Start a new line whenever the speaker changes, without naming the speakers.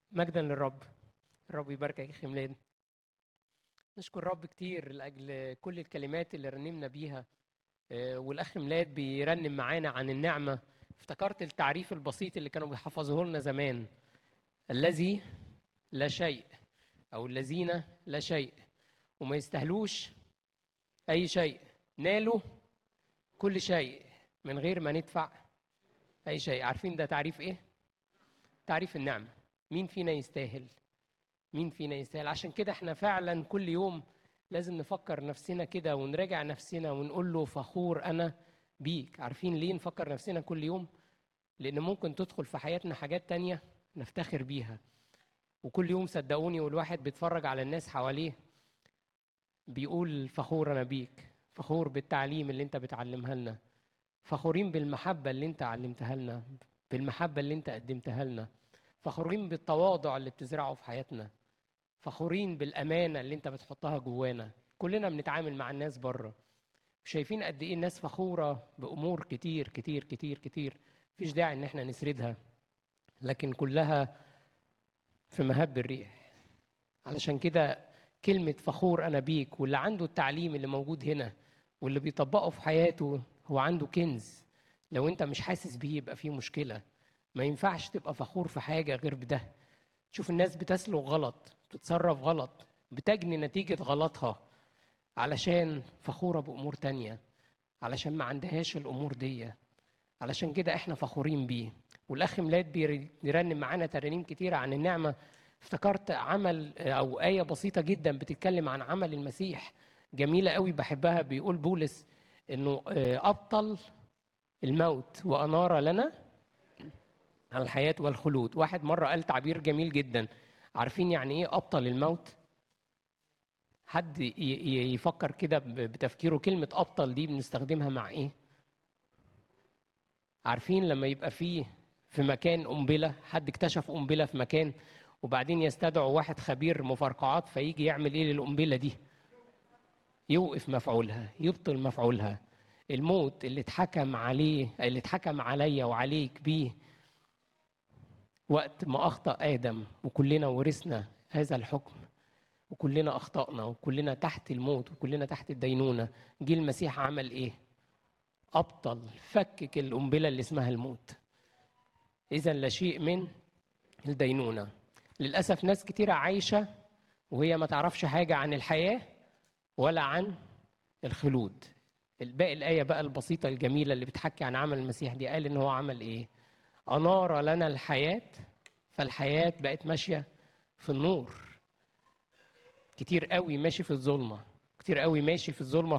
مجدا للرب الرب يباركك يا اخي ميلاد نشكر الرب كتير لاجل كل الكلمات اللي رنمنا بيها آه، والاخ ميلاد بيرنم معانا عن النعمه افتكرت التعريف البسيط اللي كانوا بيحفظوه لنا زمان الذي لا شيء او الذين لا شيء وما يستاهلوش اي شيء نالوا كل شيء من غير ما ندفع اي شيء عارفين ده تعريف ايه تعريف النعمه مين فينا يستاهل مين فينا يستاهل عشان كده احنا فعلا كل يوم لازم نفكر نفسنا كده ونراجع نفسنا ونقول له فخور انا بيك عارفين ليه نفكر نفسنا كل يوم لان ممكن تدخل في حياتنا حاجات تانية نفتخر بيها وكل يوم صدقوني والواحد بيتفرج على الناس حواليه بيقول فخور انا بيك فخور بالتعليم اللي انت بتعلمها لنا فخورين بالمحبة اللي انت علمتها لنا بالمحبة اللي انت قدمتها لنا فخورين بالتواضع اللي بتزرعه في حياتنا فخورين بالأمانة اللي انت بتحطها جوانا كلنا بنتعامل مع الناس بره شايفين قد ايه الناس فخورة بأمور كتير كتير كتير كتير مفيش داعي ان احنا نسردها لكن كلها في مهب الريح علشان كده كلمة فخور أنا بيك واللي عنده التعليم اللي موجود هنا واللي بيطبقه في حياته هو عنده كنز لو أنت مش حاسس بيه يبقى فيه مشكلة ما ينفعش تبقى فخور في حاجة غير بده تشوف الناس بتسلك غلط بتتصرف غلط بتجني نتيجة غلطها علشان فخورة بأمور تانية علشان ما عندهاش الأمور دي علشان كده احنا فخورين بيه والأخ ميلاد بيرنم معانا ترانيم كتيرة عن النعمة افتكرت عمل او ايه بسيطه جدا بتتكلم عن عمل المسيح جميله قوي بحبها بيقول بولس انه ابطل الموت وانار لنا الحياه والخلود واحد مره قال تعبير جميل جدا عارفين يعني ايه ابطل الموت حد يفكر كده بتفكيره كلمه ابطل دي بنستخدمها مع ايه عارفين لما يبقى فيه في مكان قنبله حد اكتشف قنبله في مكان وبعدين يستدعوا واحد خبير مفرقعات فيجي يعمل ايه للقنبله دي يوقف مفعولها يبطل مفعولها الموت اللي اتحكم عليه اللي اتحكم عليا وعليك بيه وقت ما اخطا ادم وكلنا ورثنا هذا الحكم وكلنا اخطانا وكلنا تحت الموت وكلنا تحت الدينونه جه المسيح عمل ايه ابطل فكك القنبله اللي اسمها الموت اذا لا شيء من الدينونه للأسف ناس كتيرة عايشة وهي ما تعرفش حاجة عن الحياة ولا عن الخلود الباقي الآية بقى البسيطة الجميلة اللي بتحكي عن عمل المسيح دي قال إن هو عمل إيه أنار لنا الحياة فالحياة بقت ماشية في النور كتير قوي ماشي في الظلمة كتير قوي ماشي في الظلمة